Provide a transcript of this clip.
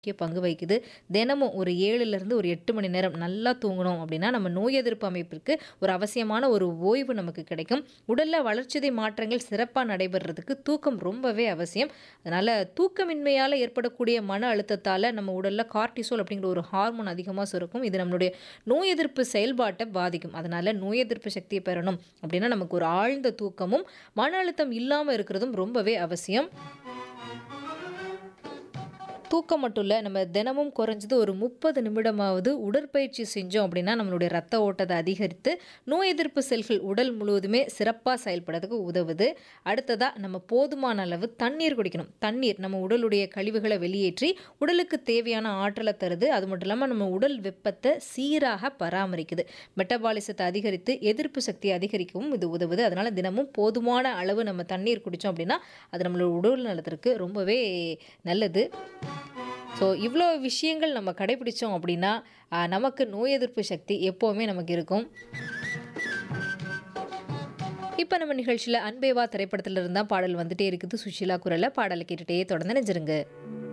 முக்கிய பங்கு வகிக்குது. தினமும் ஒரு 7லிருந்து ஒரு 8 மணி நேரம் நல்லா தூங்குனோம் அப்படின்னா, நம்ம நோய் எதிர்ப்பு அமைப்பிற்கு ஒரு அவசியமான ஒரு ஓய்வு நமக்கு கிடைக்கும். உடல்ல வளர்சிதை மாற்றங்கள் சிறப்பா நடைபெறதுக்கு தூக்கம் ரொம்பவே அவசியம். அதனால தூக்கமின்மையால ஏற்படக்கூடிய மன அழுத்தத்தால நம்ம உடல்ல கார்ட்டிசோல் அப்படிங்கிற ஒரு ஹார்மோன் அதிகமா சுரக்கும். இது நம்மளுடைய நோய் எதிர்ப்பு செயல்பாட்ட பாதிக்கும். அதனால நோய் எதிர்ப்பு சக்திய பெறணும் அப்படின்னா, நமக்கு ஒரு ஆழ்ந்த தூக்கமும், மன அழுத்தம் இல்லாம இருக்கிறதும் ரொம்பவே அவசியம். தூக்கம் மட்டும் இல்ல, நம்ம தினமும் குறைஞ்சது ஒரு 30 நிமிடமாவது உடற்பயிற்சி செஞ்சோம் அப்படின்னா, நம்மளுடைய ரத்த ஓட்டத்த அதிகரித்து, நோய் எதிர்ப்பு செல்கள் உடல் முழுவதுமே சிறப்பா செயல்படுறதுக்கு உதவுது. அடுத்ததா நம்ம போதுமான அளவு தண்ணீர் குடிக்கணும். தண்ணீர் நம்ம உடலுடைய கழிவுகள வெளியேற்றி, உடலுக்கு தேவையான ஆற்றல தருது. அது மட்டும் இல்லாம நம்ம உடல் வெப்பத்த சீராக பராமரிக்குது. மெட்டபாலிசத்த அதிகரித்து, எதிர்ப்பு சக்திய அதிகரிக்கவும் இது உதவுது. அதனால தினமும் போதுமான அளவு நம்ம தண்ணீர் குடிச்சோம் அப்படின்னா, அது நம்மளோட உடல் நலத்திற்கு ரொம்பவே நல்லது. ஸோ இவ்ளோ விஷயங்கள் நம்ம கடைபிடிச்சோம் அப்படின்னா, அ நமக்கு நோய் எதிர்ப்பு சக்தி எப்பவுமே நமக்கு இருக்கும். இப்ப நம்ம நிகழ்ச்சியில "அன்பே வா" திரைப்படத்திலிருந்து தான் பாடல் வந்துட்டே இருக்குது. சுஷீலா குரல்ல. பாடல கேட்டுட்டே தொடர்ந்து இணைஞ்சிருங்க.